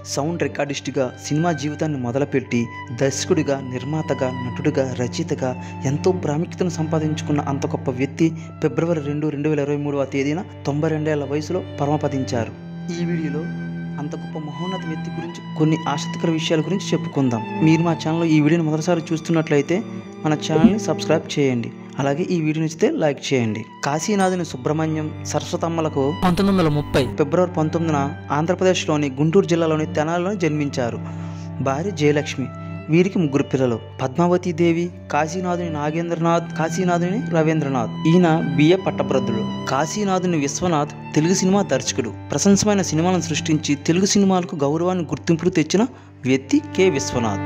sound రికార్డిస్ట్గా cinema జీవితాన్ని మొదలుపెట్టి దర్శకుడిగా నిర్మాతగా నటుడిగా రచయితగా ఎంతో ప్రాముఖ్యతను సంపాదించుకున్న అంత గొప్ప వ్యక్తి ఫిబ్రవరి రెండు రెండు వేల ఇరవై మూడవ తేదీన తొంభై రెండేళ్ల వయసులో పరమపదించారు ఈ వీడియోలో అంత గొప్ప మహోన్నత వ్యక్తి గురించి కొన్ని ఆసక్తికర విషయాల గురించి చెప్పుకుందాం మీరు మా ఛానల్లో ఈ వీడియోని మొదటిసారి చూస్తున్నట్లయితే మన ఛానల్ని సబ్స్క్రైబ్ చేయండి అలాగే ఈ వీడియో నచ్చితే లైక్ చేయండి కాశీనాథుని సుబ్రహ్మణ్యం సరస్వతమ్మలకు పంతొమ్మిది వందల ముప్పై ఫిబ్రవరి పంతొమ్మిదిన ఆంధ్రప్రదేశ్లోని గుంటూరు జిల్లాలోని తెనాలిలో జన్మించారు భార్య జయలక్ష్మి వీరికి ముగ్గురు పిల్లలు పద్మావతి దేవి కాశీనాథుని నాగేంద్రనాథ్ కాశీనాథుని రవీంద్రనాథ్ ఈయన బిఏ పట్టభద్రుడు కాశీనాథుని విశ్వనాథ్ తెలుగు సినిమా దర్శకుడు ప్రశంసమైన సినిమాలను సృష్టించి తెలుగు సినిమాలకు గౌరవాన్ని గుర్తింపులు తెచ్చిన వ్యక్తి కె విశ్వనాథ్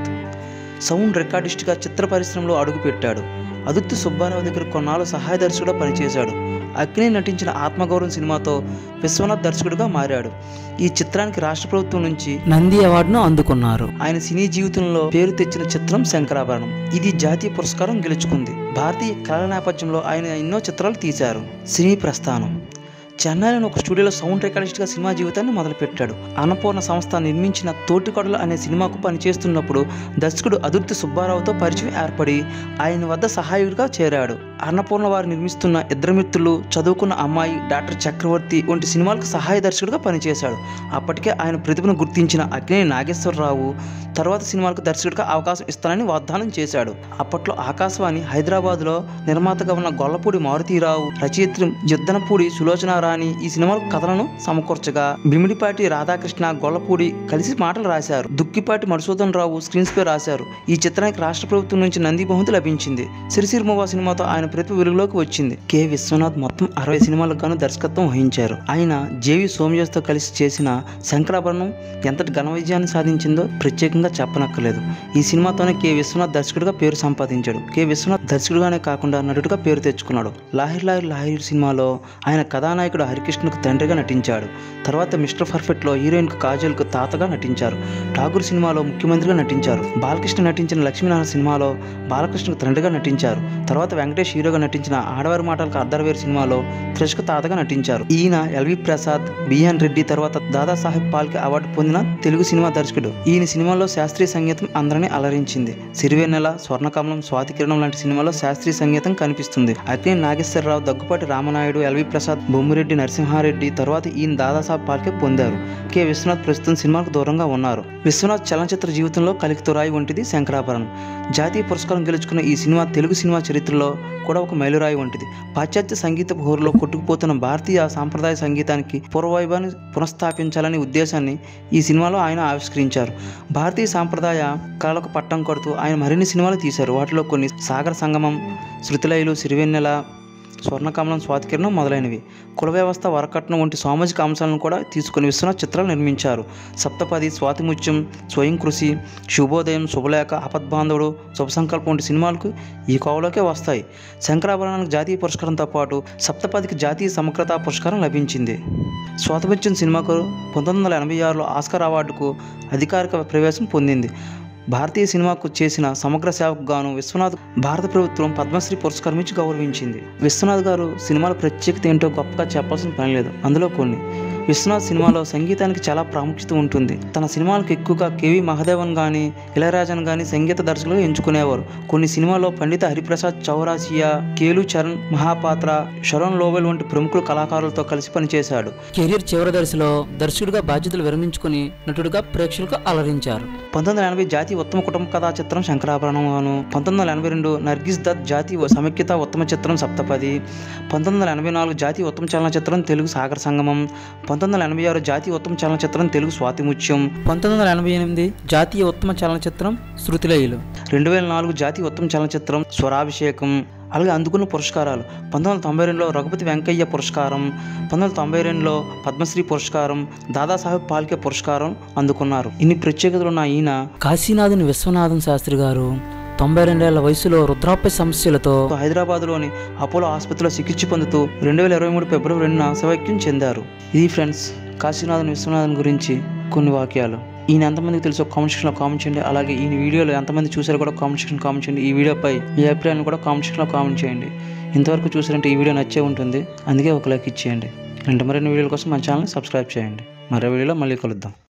సౌండ్ రికార్డిస్ట్గా చిత్ర పరిశ్రమలో అడుగుపెట్టాడు అదుర్తి సుబ్బారావు దగ్గర కొన్నాళ్ళు సహాయ దర్శకుడిగా పనిచేశాడు అగ్ని నటించిన ఆత్మగౌరవం సినిమాతో విశ్వనాథ్ దర్శకుడిగా మారాడు ఈ చిత్రానికి రాష్ట్ర ప్రభుత్వం నుంచి నంది అవార్డును అందుకున్నారు ఆయన సినీ జీవితంలో పేరు తెచ్చిన చిత్రం శంకరాభరణం ఇది జాతీయ పురస్కారం గెలుచుకుంది భారతీయ కళల నేపథ్యంలో ఆయన ఎన్నో చిత్రాలు తీశారు సినీ ప్రస్థానం చెన్నైలోని ఒక స్టూడియోలో సౌండ్ రికార్డిస్ట్గా సినిమా జీవితాన్ని మొదలుపెట్టాడు అన్నపూర్ణ సంస్థ నిర్మించిన తోటికొడలు అనే సినిమాకు పనిచేస్తున్నప్పుడు దర్శకుడు అదుర్తి సుబ్బారావుతో పరిచయం ఏర్పడి ఆయన వద్ద సహాయకుడిగా చేరాడు అన్నపూర్ణ వారు నిర్మిస్తున్న ఇద్దరు మిత్రులు చదువుకున్న అమ్మాయి డాక్టర్ చక్రవర్తి వంటి సినిమాలకు సహాయ దర్శకుడిగా పనిచేశాడు అప్పటికే ఆయన ప్రతిభను గుర్తించిన అగ్ని నాగేశ్వరరావు తర్వాత సినిమాలకు దర్శకుడిగా అవకాశం ఇస్తానని వాగ్దానం చేశాడు అప్పట్లో ఆకాశవాణి హైదరాబాద్లో నిర్మాతగా ఉన్న గొల్లపూడి మారుతీరావు రచయిత్రి యుద్ధనపూడి సులోచన రాణి ఈ సినిమాలకు కథలను సమకూర్చగా బిమిడిపాటి రాధాకృష్ణ గొల్లపూడి కలిసి మాటలు రాశారు దుక్కిపాటి మధుసూదన్ రావు స్క్రీన్స్ పే రాశారు ఈ చిత్రానికి రాష్ట్ర ప్రభుత్వం నుంచి నంది బహుమతి లభించింది సిరిసిరిమోవా సినిమాతో ఆయన ప్రతిభ వెలుగులోకి వచ్చింది కె విశ్వనాథ్ మొత్తం అరవై సినిమాలకు గాను దర్శకత్వం వహించారు ఆయన జేవి సోమయాస్తో కలిసి చేసిన శంకరాభరణం ఎంతటి ఘన విజయాన్ని సాధించిందో ప్రత్యేకంగా చెప్పనక్కర్లేదు ఈ సినిమాతోనే కె విశ్వనాథ్ దర్శకుడిగా పేరు సంపాదించాడు కె విశ్వనాథ్ దర్శకుడిగానే కాకుండా నటుడిగా పేరు తెచ్చుకున్నాడు లాహిర్ లాహిర్ లాహిర్ సినిమాలో ఆయన కథానాయకుడు హరికృష్ణకు తండ్రిగా నటించాడు తర్వాత మిస్టర్ పర్ఫెక్ట్లో హీరోయిన్కు కాజల్కు తాతగా నటించారు ఠాగూర్ సినిమాలో ముఖ్యమంత్రిగా నటించారు బాలకృష్ణ నటించిన లక్ష్మీనారాయణ సినిమాలో బాలకృష్ణకు తండ్రిగా నటించారు తర్వాత వెంకటేష్ హీరోగా నటించిన ఆడవారి మాటలకు అర్ధరవేరు సినిమాలో త్రిష్క తాతగా నటించారు ఈయన ఎల్వి ప్రసాద్ బిఎన్ రెడ్డి తర్వాత దాదాసాహెబ్ పాల్కే అవార్డు పొందిన తెలుగు సినిమా దర్శకుడు ఈయన సినిమాలో శాస్త్రీయ సంగీతం అందరినీ అలరించింది సిరివెన్నెల స్వర్ణకమలం స్వాతి కిరణం లాంటి సినిమాలో శాస్త్రీయ సంగీతం కనిపిస్తుంది అగ్ని నాగేశ్వరరావు దగ్గుపాటి రామనాయుడు ఎల్వి ప్రసాద్ బొమ్మిరెడ్డి నరసింహారెడ్డి తర్వాత ఈయన దాదాసాహెబ్ పాల్కే పొందారు కె విశ్వనాథ్ ప్రస్తుతం సినిమాకు దూరంగా ఉన్నారు విశ్వనాథ్ చలనచిత్ర జీవితంలో కలికితురాయి వంటిది శంకరాభరణం జాతీయ పురస్కారం గెలుచుకున్న ఈ సినిమా తెలుగు సినిమా చరిత్రలో కూడా ఒక మైలురాయి వంటిది పాశ్చాత్య సంగీత హోరులో కొట్టుకుపోతున్న భారతీయ సాంప్రదాయ సంగీతానికి పూర్వవైభవాన్ని పునఃస్థాపించాలనే ఉద్దేశాన్ని ఈ సినిమాలో ఆయన ఆవిష్కరించారు భారతీయ సాంప్రదాయ కళలకు పట్టం కొడుతూ ఆయన మరిన్ని సినిమాలు తీశారు వాటిలో కొన్ని సాగర సంగమం శృతిలయలు సిరివెన్నెల స్వర్ణకమలం స్వాతికిరణం మొదలైనవి కుల వ్యవస్థ వరకట్నం వంటి సామాజిక అంశాలను కూడా తీసుకుని విశ్వనాథ్ చిత్రాలు నిర్మించారు సప్తపది స్వాతిముత్యం స్వయం కృషి శుభోదయం శుభలేఖ ఆపద్బాంధవుడు శుభ సంకల్పం వంటి సినిమాలకు ఈ కోవలోకే వస్తాయి శంకరాభరణానికి జాతీయ పురస్కారంతో పాటు సప్తపదికి జాతీయ సమగ్రతా పురస్కారం లభించింది స్వాతిముత్యం సినిమాకు పంతొమ్మిది వందల ఎనభై ఆరులో ఆస్కార్ అవార్డుకు అధికారిక ప్రవేశం పొందింది భారతీయ సినిమాకు చేసిన సమగ్ర సేవకు గాను విశ్వనాథ్ భారత ప్రభుత్వం పద్మశ్రీ పురస్కారం ఇచ్చి గౌరవించింది విశ్వనాథ్ గారు సినిమాల ప్రత్యేకత ఏంటో గొప్పగా చెప్పాల్సిన పని లేదు అందులో కొన్ని విశ్వనాథ్ సినిమాలో సంగీతానికి చాలా ప్రాముఖ్యత ఉంటుంది తన సినిమాలకు ఎక్కువగా కేవి మహాదేవన్ కానీ ఇళయరాజన్ కానీ సంగీత దర్శకులుగా ఎంచుకునేవారు కొన్ని సినిమాల్లో Pandit Hariprasad Chaurasia Kelucharan Mahapatra Sharon Lowen వంటి ప్రముఖుల కళాకారులతో కలిసి పనిచేశాడు కెరీర్ చివరి దశలో దర్శకుడిగా బాధ్యతలు విరమించుకుని నటుడిగా ప్రేక్షకులకు అలరించారు పంతొమ్మిది వందల ఎనభై జాతీయ ఉత్తమ కుటుంబ కథా చిత్రం శంకరాభరణం గాను పంతొమ్మిది వందల ఎనభై రెండు నర్గిస్ దత్ జాతీయ సమైక్యత ఉత్తమ చిత్రం సప్తపది పంతొమ్మిది వందల ఎనభై నాలుగు జాతీయ ఉత్తమ చలనచిత్రం తెలుగు సాగర సంగమం పంతొమ్మిది వందల ఎనభై ఆరు జాతీయ ఉత్తమ చలనచిత్రం తెలుగు స్వాతిముత్యం పంతొమ్మిది వందల ఎనభై ఎనిమిది జాతీయ ఉత్తమ చలనచిత్రం శృతిలయలు రెండు వేల నాలుగు జాతీయ ఉత్తమ చలనచిత్రం స్వరాభిషేకం అలాగే అందుకున్న పురస్కారాలు పంతొమ్మిది వందల తొంభై రెండులో రఘుపతి వెంకయ్య పురస్కారం పంతొమ్మిది వందల తొంభై రెండులో పద్మశ్రీ పురస్కారం దాదాసాహెబ్ పాల్కే పురస్కారం అందుకున్నారు ఇన్ని ప్రత్యేకతలు ఉన్న ఈయన కాశీనాథుని విశ్వనాథన్ శాస్త్రి గారు తొంభై రెండేళ్ల వయసులో వృద్ధాప్య సమస్యలతో హైదరాబాద్లోని అపోలో ఆసుపత్రిలో చికిత్స పొందుతూ రెండు వేల ఇరవై మూడు ఫిబ్రవరి రెండున శవైక్యం చెందారు ఇది ఫ్రెండ్స్ కాశీనాథన్ విశ్వనాథన్ గురించి కొన్ని వాక్యాలు ఈయన ఎంతమందికి తెలుసో కామెంట్ సెక్షన్లో కామెంట్ చేయండి అలాగే ఈ వీడియోలో ఎంతమంది చూసారో కూడా కామెంట్ సెక్షన్ కామెంట్ చేయండి ఈ వీడియోపై మీ అభిప్రాయాన్ని కూడా కామెంట్ సెక్షన్లో కామెంట్ చేయండి ఇంతవరకు చూసారంటే ఈ వీడియో నచ్చే ఉంటుంది అందుకే ఒక లైక్ ఇచ్చేయండి ఇలాంటి మరిన్ని వీడియోల కోసం మన ఛానల్ని సబ్స్క్రైబ్ చేయండి మరో వీడియోలో మళ్ళీ కలుద్దాం